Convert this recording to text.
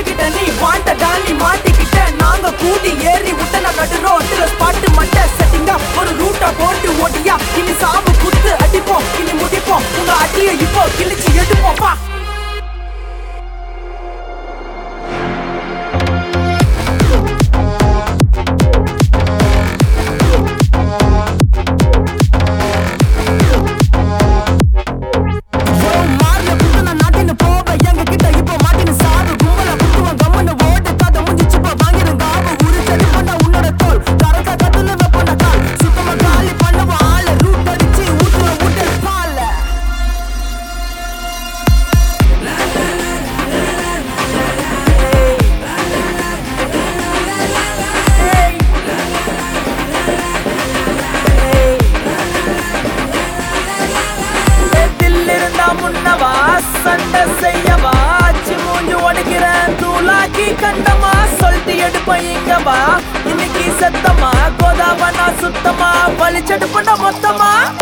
எங்ககிட்ட நீ வாண்டடா நீ மாட்டிக்கிட்ட நாங்க கூடி ஏறி விட்ட நான் நடு ரோட்டுல ஸ்பாட்டு மட்ட செட்டிங்கா ஒரு ரூட்டா போட்டு ஓட்டியா இனி சாவு குத்து அடிப்போம் இனி முடிப்போம் உங்க அடியை இப்போ கிழிச்சு எடுப்போம் வா மாறின புது நான் நாட்டின்னு போவேன் எங்க கிட்ட இப்போ மாட்டின்னு சாவு கும்பல குத்துவன் கம்மன்னு ஓட்டு கதை முடிச்சு இப்போ வாங்கிடும் காவு உரிச்சடி பண்ண உன்னோட தோல் கரக்கா கத்துல வைப்பண்ண கால் சுத்தமா காலி பண்ணுவோம் ஆளு ரூட் அடிச்சு ஊத்துவ முட்டை பால இருந்தா முன்னவா சண்டை செய்யவா ஆச்சு மூஞ்சி உடைக்கிறேன் தூளாக்கி கண்டமா சொல்லிட்டு எடுப்பேன் இங்கவா இன்னைக்கு சத்தமா கோதாவா நான் சுத்தமா வலிச்செடுப்பா மொத்தமா